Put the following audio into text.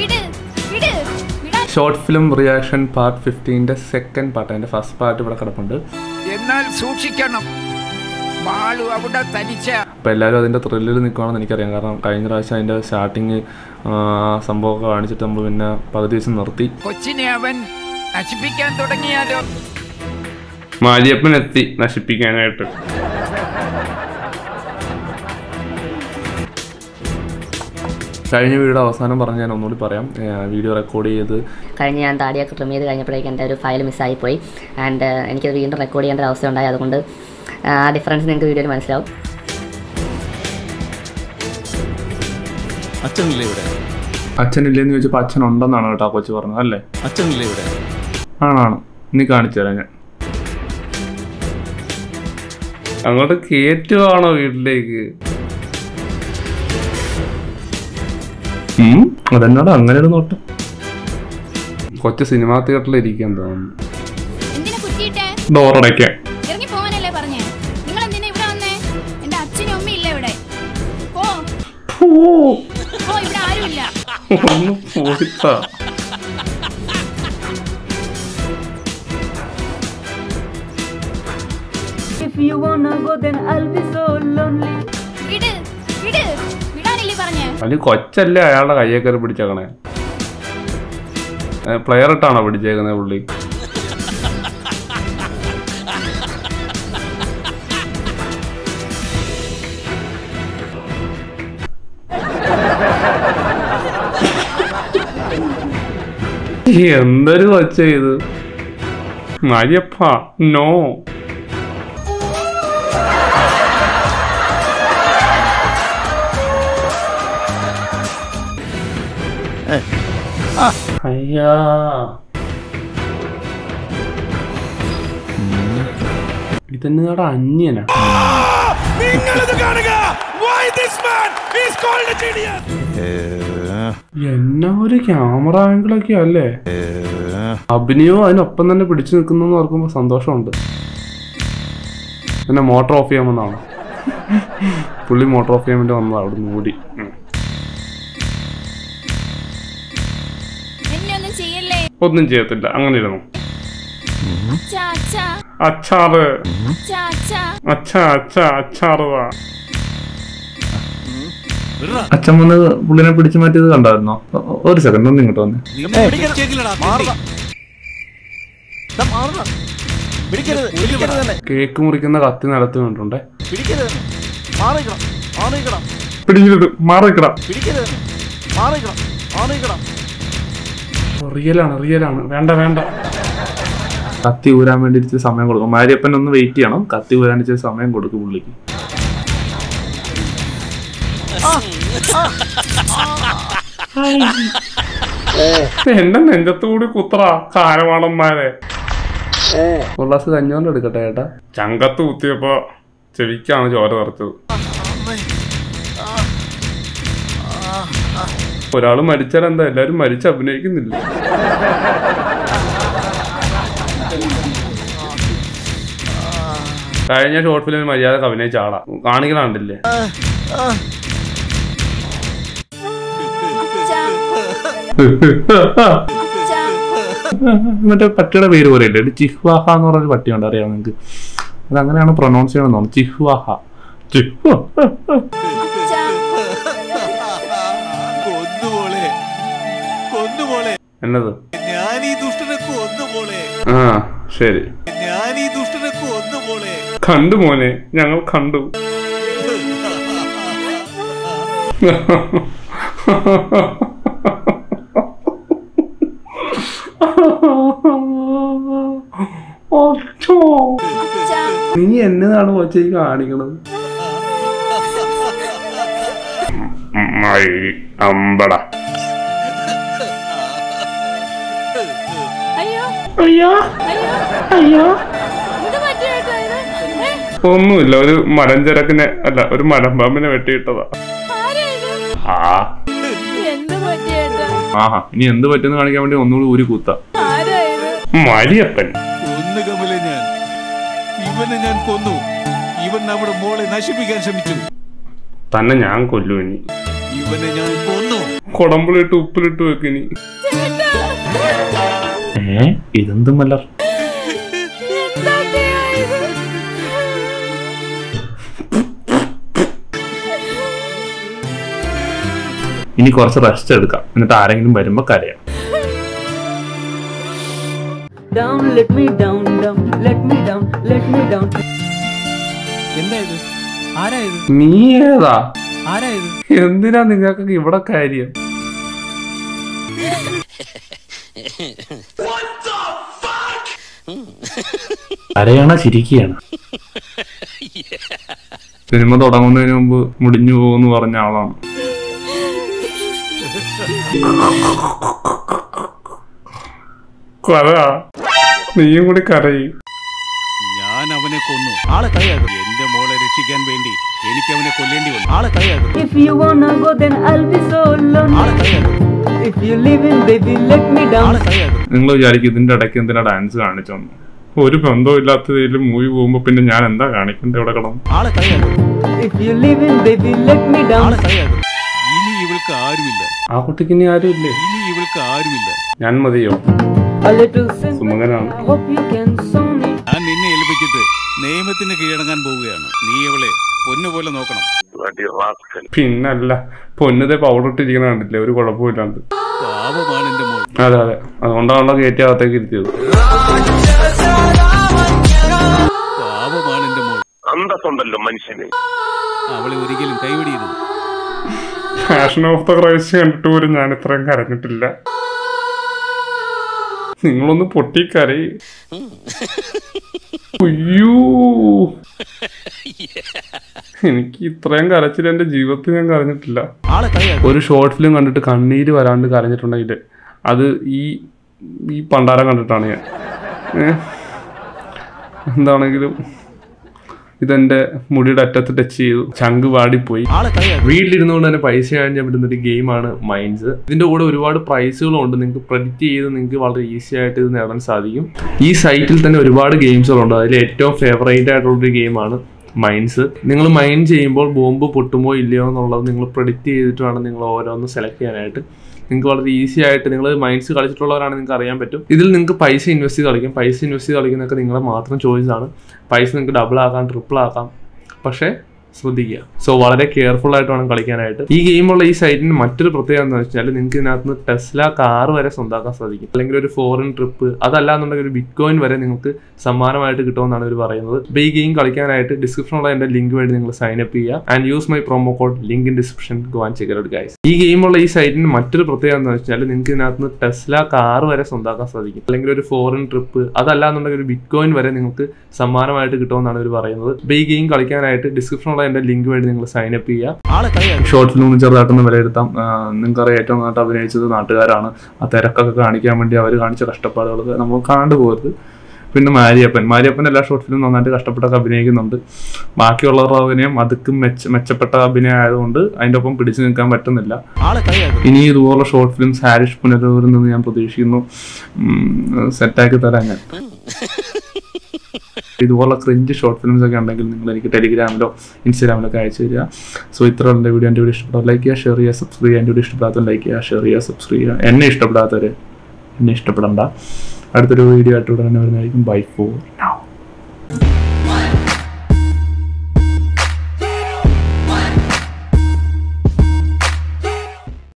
വിട് വിട് വിടാൻ ഷോർട്ട് ഫിലിം റിയാക്ഷൻ പാർട്ട് ഫിഫ്റ്റീൻ്റെ സെക്കൻഡ് പാർട്ട് അതിൻ്റെ ഫസ്റ്റ് പാർട്ട് ഇവിടെ കിടപ്പുണ്ട് എന്നാൽ സൂക്ഷിക്കണം വാളു അവിടെ തനിച്ച അപ്പോൾ എല്ലാവരും അതിൻ്റെ ത്രില്ലിൽ നിൽക്കുകയാണെന്ന് എനിക്കറിയാം കാരണം കഴിഞ്ഞ പ്രാവശ്യം അതിൻ്റെ സ്റ്റാർട്ടിങ് സംഭവമൊക്കെ കാണിച്ചിട്ട് നമ്മൾ പിന്നെ പകുതി വെച്ച് നിർത്തി കൊച്ചിനെ അവൻ നശിപ്പിക്കാൻ തുടങ്ങിയാലോ മാരിയപ്പൻ എത്തി നശിപ്പിക്കാനായിട്ട് കഴിഞ്ഞ വീഡിയോ അവസാനം പറഞ്ഞ് ഞാൻ ഒന്നുകൂടി പറയാം വീഡിയോ റെക്കോർഡ് ചെയ്ത് കഴിഞ്ഞ് ഞാൻ താടിയൊക്കെ ട്രിം ചെയ്ത് കഴിഞ്ഞപ്പോഴേക്കും എൻ്റെ ഒരു ഫയൽ മിസ്സായി പോയി ആൻഡ് എനിക്കത് വീണ്ടും റെക്കോർഡ് ചെയ്യേണ്ട ഒരു അവസ്ഥ ഉണ്ടായി അതുകൊണ്ട് ആ ഡിഫറൻസ് നിങ്ങൾക്ക് വീഡിയോയിൽ മനസ്സിലാവും അച്ഛനില്ലേ ഇവിടെ അച്ഛനില്ലേന്ന് ചോദിച്ചപ്പോൾ അച്ഛൻ ഉണ്ടെന്നാണ് കേട്ടോ ആ കൊച്ചു പറഞ്ഞത് അല്ലേ അച്ഛനില്ലേ ഇവിടെ ആണാണ് നീ കാണിച്ചു തരാം ഞാൻ അങ്ങോട്ട് കേറ്റുവാണോ വീട്ടിലേക്ക് ഉം, അതെന്നോട് അങ്ങനെ ഒരു നോട്ടം കൊച്ചു സിനിമാ തിയേറ്ററിൽ ഇരിക്കാൻ തോന്നുന്നു എന്തിനാ കുറ്റിയിട്ടെ ഡോറടയ്ക്കാൻ ഇറങ്ങി പോവാനല്ലേ പറഞ്ഞേ നിങ്ങൾ എന്തിനാ ഇവിടെ വന്നേ എന്റെ അച്ഛനും അമ്മയും ഇല്ല ഇവിടെ പോ പോ ഇവിടെ ആരുമില്ല ഒന്ന് പോയിട്ടാ If you wanna go, then I'll be so lonely. വിട് വിട് വിടാനില്ലേ പറഞ്ഞേ അതിന് കൊച്ചല്ലേ അയാളുടെ കയ്യെ കയറി പിടിച്ചേക്കണേ പ്ലെയർ ഇട്ടാണോ പിടിച്ചേക്കുന്നത് പുള്ളി എന്തൊരു കൊച്ച ഇത് മരിയപ്പ നോ അയ്യാ ഇതെന്നാടാ അന്യനാ എന്നാ ഒരു ക്യാമറ ആംഗിളൊക്കെ അല്ലേ അഭിനയവും അതിനൊപ്പം തന്നെ പിടിച്ചു നിൽക്കുന്നു ഓർക്കുമ്പോ സന്തോഷമുണ്ട് പിന്നെ മോട്ടോർ ഓഫ് ചെയ്യാൻ വന്നതാണ് പുള്ളി മോട്ടോർ ഓഫ് ചെയ്യാൻ വേണ്ടി വന്നതാ അവിടെ നിന്ന് ഓടി ഉം. എന്നെ ഒന്നും ചെയ്യല്ലേ ഒന്നും ചെയ്യത്തില്ല അങ്ങനെ ഇരുന്നു അച്ഛാ അച്ഛാ അച്ചാറ് അച്ഛാ അച്ഛാ അച്ഛാ അച്ഛാ അച്ചാറ് വാ അച്ഛൻ വന്ന് പുള്ളിനെ പിടിച്ചു മാറ്റിയത് കണ്ടായിരുന്നോ ഒ- ഒ- ഒരു സെക്കൻഡ് ഒന്ന് ഇങ്ങോട്ട് വന്നേ പിടിക്കരുത് പിടിക്കരുത് തന്നെ കേക്ക് മുറിക്കുന്ന കത്തി നിലത്ത് വീണിട്ടുണ്ടേ പിടിക്കരുത് മാറിക്കണം മാറിക്കണം പിടിച്ചിട്ട് മാറിക്കടാ പിടിക്കരുത് മാറിക്കണം മാറിക്കണം റിയലാണ് റിയലാണ് വേണ്ട വേണ്ട കത്തി ഊരാൻ വേണ്ടി ഇച്ചിരി സമയം കൊടുക്കും മാരിയപ്പൻ ഒന്ന് വെയിറ്റ് ചെയ്യണം കത്തി ഊരാൻ ഇച്ചിരി സമയം കൊടുക്കും പുള്ളിക്ക് എന്റെ നെഞ്ചത്തുകൂടി കുത്തറ കാരവാളന്മാരെ ഒരു ഗ്ലാസ് കഞ്ഞോണ്ട് എടുക്കട്ടെ ചേട്ടാ ചങ്കത്ത് കുത്തിയപ്പോ ചെവിക്കാണ് ചോര തെറച്ചത് ഒരാള് മരിച്ചാൽ എന്താ എല്ലാരും മരിച്ച് അഭിനയിക്കുന്നില്ല കഴിഞ്ഞ ഷോർട്ട് ഫിലിമിൽ മര്യാദക്ക് അഭിനയിച്ച ആളാ കാണിക്കണണ്ടില്ലേ അച്ഛാ അച്ഛാ മറ്റേ പട്ടിയുടെ പേര് പോലെ ഇല്ലേ ഒരു ചിഹ്വാഹ എന്ന് പറഞ്ഞൊരു പട്ടിയുണ്ട് അറിയാം നിങ്ങൾക്ക് അത് അങ്ങനെയാണ് പ്രൊനൗൺസ് ചെയ്യണമെന്ന് തോന്നുന്നു ചിഹ്വാഹ ചിഹ്വാ അച്ഛാ കൊന്നുപോളെ കൊന്നുപോളെ എന്നത് ഞാൻ ഈ ദുഷ്ടനെ കൊന്നുപോളെ ആ ശരി ഞാൻ ഈ ദുഷ്ടനെ കൊന്നുപോളെ കണ്ടു മോനെ ഞങ്ങൾ കണ്ടു ഒച്ചോ. അച്ഛാ നീ എന്നതാണ് കൊച്ചി കാണിക്കണത് മൈ അമ്പട അയ്യോ അയ്യോ അയ്യോ അയ്യോ എന്ത് പറ്റിയേട്ടാ ഇത് ഏ, ഒന്നുമില്ല ഒരു മലഞ്ചരക്കിനെ അല്ല ഒരു മലമ്പാമ്പിനെ വെട്ടിയിട്ടതാ ആരാ ഇത് ആ എന്ത് പറ്റിയേട്ടാ ആഹാ ഇനി എന്ത് പറ്റുമെന്ന് കാണിക്കാൻ വേണ്ടി ഒന്നുകൂടി ഊരി കൂത്ത ആരാ ഇത് മരിയപ്പൻ കൊന്നു കമലെ ഞാൻ ഇവനെ ഞാൻ കൊന്നു ഇവൻ നമ്മുടെ മോളെ നശിപ്പിക്കാൻ ശ്രമിച്ചു തന്നെ ഞാൻ കൊല്ലു ഇനി ഇവൻ ഇവനെ ഞാൻ കൊന്നു കുടമ്പിലിട്ട് ഉപ്പിലിട്ട് വെക്കിനി ഏ ഇതെന്തും മലർ ഇനി കുറച്ച് റെസ്റ്റ് എടുക്കാം എന്നിട്ട് ആരെങ്കിലും വരുമ്പോ കരയാം Down, let me down, down, let me down, let me down. എന്താ ഇത് ആരാ ഇത് നീ ഏതാ ആരാ ഇത് എന്തിനാ നിങ്ങൾക്കൊക്കെ ഇവിടെ കാര്യം കരയാണോ ചിരിക്കുകയാണ് സിനിമ തുടങ്ങുന്നതിന് മുമ്പ് മുടിഞ്ഞു പോകുമെന്ന് പറഞ്ഞ ആളാണ് കര നീയും കൂടി കരയും ഞാൻ അവനെ കൊന്നു ആളെ കളിയാക്കും എന്റെ മോളെ രക്ഷിക്കാൻ വേണ്ടി എനിക്ക് അവനെ കൊല്ലേണ്ടി വന്നു ആളെ കളിയാക്കും If you wanna go, then I'll be so alone. ആളെ കളിയാക്കും If you leaving, baby, let me down. ആളെ കളിയാക്കും നിങ്ങൾ വിചാരിക്കും ഇതിന്റെ ഇടയ്ക്ക് എന്തിനാ ഡാൻസ് കാണിച്ചോന്ന് ഒരു ബന്ധവും ഇല്ലാത്തതിൽ മൂവി പോകുമ്പോ പിന്നെ ഞാൻ എന്താ കാണിക്കണ്ടേ ഇവിടെ കിടന്നു ആളെ കളിയാക്കും If you leaving, baby, let me down. ആളെ കളിയാക്കും ഇനി ഇവൾക്ക് ആരുമില്ല ആ കുട്ടിക്ക് ഇനി ആരും ഇല്ലേ ഇനി ഇവൾക്ക് ആരുമില്ല ഞാൻ മതിയോ A little sin. സുമകനാണ് I hope you can show me. ഞാൻ നിന്നെ ഏൽപ്പിച്ചിട്ട് നിയമത്തിന് കീഴടങ്ങാൻ പോവുകയാണ് നീ അവളെ പൊന്നുപോലെ നോക്കണം പിന്നല്ല പൊന്നതെ പൗഡർ ഇട്ടിരിക്കുന്ന കണ്ടില്ലേ ഒരു കുഴപ്പമില്ലാണ്ട് പാവമാണ് എന്റെ മോൾ അതെ അതെ അതുകൊണ്ടാണല്ലോ കയറ്റി അകത്തേക്ക് ഇരുത്തിയത് പാവമാണ് എന്റെ മോൾ അന്തസ്സുണ്ടല്ലോ മനുഷ്യന് അവളെ ഒരിക്കലും കൈവിടിയരുത് ഫാഷൻ ഓഫ് ദ ക്രൈസ്റ്റ് കണ്ടിട്ട് പോലും ഞാൻ ഇത്രയും കരഞ്ഞിട്ടില്ല നിങ്ങളൊന്ന് പൊട്ടിക്കരയി അയ്യോ എനിക്ക് ഇത്രയും കരച്ചിൽ എന്റെ ജീവിതത്തിൽ ഞാൻ കരഞ്ഞിട്ടില്ല ആളെ കളിയാക്കും ഒരു ഷോർട്ട് ഫിലിം കണ്ടിട്ട് കണ്ണീര് വരാണ്ട് കരഞ്ഞിട്ടുണ്ടെങ്കിൽ അത് ഈ ഈ പണ്ടാരം കണ്ടിട്ടാണ് ഞാൻ ഏ? എന്താണെങ്കിലും ഇതെന്റെ മുടിയുടെ അറ്റത്ത് ടച്ച് ചെയ്തു ചങ്ക് വാടിപ്പോയി ആളെ കളിയാക്കും വീട്ടിലിരുന്നുകൊണ്ട് തന്നെ പൈസ കഴിഞ്ഞാൽ പറ്റുന്ന ഒരു ഗെയിമാണ് മൈൻഡ്സ് ഇതിന്റെ കൂടെ ഒരുപാട് പ്രൈസുകളും ഉണ്ട് നിങ്ങൾക്ക് പ്രഡിക്റ്റ് ചെയ്ത് നിങ്ങൾക്ക് വളരെ ഈസി ആയിട്ട് ഇത് നേടാൻ സാധിക്കും ഈ സൈറ്റിൽ തന്നെ ഒരുപാട് ഗെയിംസുകളുണ്ട് അതിൽ ഏറ്റവും ഫേവറേറ്റ് ആയിട്ടുള്ള ഒരു ഗെയിമാണ് മൈൻഡ്സ് നിങ്ങൾ മൈൻഡ് ചെയ്യുമ്പോൾ ബോംബ് പൊട്ടുമോ ഇല്ലയോ എന്നുള്ളത് നിങ്ങൾ പ്രഡിക്റ്റ് ചെയ്തിട്ട് വേണം നിങ്ങൾ ഓരോന്ന് സെലക്ട് ചെയ്യാനായിട്ട് നിങ്ങൾക്ക് വളരെ ഈസി ആയിട്ട് നിങ്ങൾ മൈൻഡ്സ് കളിച്ചിട്ടുള്ളവരാണ് നിങ്ങൾക്ക് അറിയാൻ പറ്റും ഇതിൽ നിങ്ങൾക്ക് പൈസ ഇൻവെസ്റ്റ് ചെയ്ത് കളിക്കും പൈസ ഇൻവെസ്റ്റ് ചെയ്ത് കളിക്കുന്നതൊക്കെ നിങ്ങളെ മാത്രം ചോയ്സ് ആണ് പൈസ നിങ്ങൾക്ക് ഡബിൾ ആക്കാം ട്രിപ്പിൾ ആക്കാം പക്ഷേ ശ്രദ്ധിക്കുക സോ വളരെ കെയർഫുൾ ആയിട്ട് വേണം കളിക്കാനായിട്ട് ഈ ഗെയിമുള്ള ഈ സൈറ്റിന് മറ്റൊരു പ്രത്യേകത എന്ന് വെച്ചാൽ നിങ്ങൾക്ക് ഇതിനകത്ത് നിന്ന് ടെസ്ല കാർ വരെ സ്വന്തമാക്കാൻ സാധിക്കും അല്ലെങ്കിൽ ഒരു ഫോറിൻ ട്രിപ്പ് അതല്ല എന്നുണ്ടെങ്കിൽ ഒരു ബിറ്റ് കോയിൻ വരെ നിങ്ങൾക്ക് സമ്മാനമായിട്ട് കിട്ടുമെന്നാണ് ഇവർ പറയുന്നത് അപ്പോൾ ഈ ഗെയിം കളിക്കാനായിട്ട് ഡിസ്ക്രിപ്ഷനുള്ള എൻ്റെ ലിങ്ക് വഴി നിങ്ങൾ സൈൻ അപ്പ് ചെയ്യുക and use my promo code link in description go and check out guys ഈ ഗെയിമുള്ള ഈ സൈറ്റിന് മറ്റൊരു പ്രത്യേകത എന്ന് വെച്ചാൽ നിങ്ങൾക്ക് ഇതിനകത്ത് നിന്ന് ടെസ്ല കാർ വരെ സ്വന്തമാക്കാൻ സാധിക്കും അല്ലെങ്കിൽ ഒരു ഫോറിൻ ട്രിപ്പ് അതല്ല എന്നുണ്ടെങ്കിൽ ഒരു ബിറ്റ് കോയിൻ വരെ നിങ്ങൾക്ക് സമ്മാനമായിട്ട് കിട്ടുമെന്നാണ് ഇവർ പറയുന്നത് അപ്പോൾ ഈ ഗെയിം കളിക്കാനായിട്ട് ഡിസ്ക്രിപ്ഷനുള്ള എൻ്റെ ലിങ്ക് വഴി നിങ്ങൾ സൈൻ അപ്പ് ചെയ്യുക ആളെ കളിയാക്കും ഷോർട്ട് ഫിലിം ചെറുതായിട്ടൊന്ന് വിലയിരുത്താം നിങ്ങൾക്കറിയാം ഏറ്റവും നന്നായിട്ട് അഭിനയിച്ചത് നാട്ടുകാരാണ് ആ തിരക്കൊക്കെ കാണിക്കാൻ വേണ്ടി അവർ കാണിച്ച കഷ്ടപ്പാടുകൾ നമ്മൾ കാണാണ്ട് പോകരുത് പിന്നെ മാരിയപ്പൻ മാരിയപ്പൻ എല്ലാ ഷോർട്ട് ഫിലിം നന്നായിട്ട് കഷ്ടപ്പെട്ടൊക്കെ അഭിനയിക്കുന്നുണ്ട് ബാക്കിയുള്ളവരുടെ അഭിനയം അതുക്കും മെച്ച മെച്ചപ്പെട്ട അഭിനയം ആയതുകൊണ്ട് അതിൻ്റെ ഒപ്പം പിടിച്ചു നിൽക്കാൻ പറ്റുന്നില്ല ആളെ കളിയാക്കും ഇനി ഇതുപോലുള്ള ഷോർട്ട് ഫിലിംസ് ഹാരിഷ് പുനരൂരിൽ നിന്ന് ഞാൻ പ്രതീക്ഷിക്കുന്നു സെറ്റാക്കി തരാൻ ഞാൻ ഇതുപോലുള്ള ക്രിഞ്ച് ഷോർട്ട് ഫിലിംസ് ഒക്കെ ഉണ്ടെങ്കിൽ നിങ്ങൾ എനിക്ക് ടെലിഗ്രാമിലോ ഇൻസ്റ്റാഗ്രാമിലോ ഒക്കെ അയച്ചു തരിക സോ ഇത്ര എൻ്റെ വീഡിയോ എൻ്റെ വീഡിയോ ഇഷ്ടപ്പെട്ടാൽ ലൈക്ക് ചെയ്യുക ഷെയർ ചെയ്യുക സബ്സ്ക്രൈബ് ചെയ്യുക എൻ്റെ വീഡിയോ ഇഷ്ടപ്പെടാത്തവർ ലൈക്ക് ചെയ്യുക ഷെയർ ചെയ്യുക സബ്സ്ക്രൈബ് ചെയ്യുക എന്നെ ഇഷ്ടപ്പെടാത്തവർ എന്നെ ഇഷ്ടപ്പെടണ്ട അടുത്തൊരു വീഡിയോ ആയിട്ട് ഉടനെ വരുന്നതായിരിക്കും ബൈ ഫോർ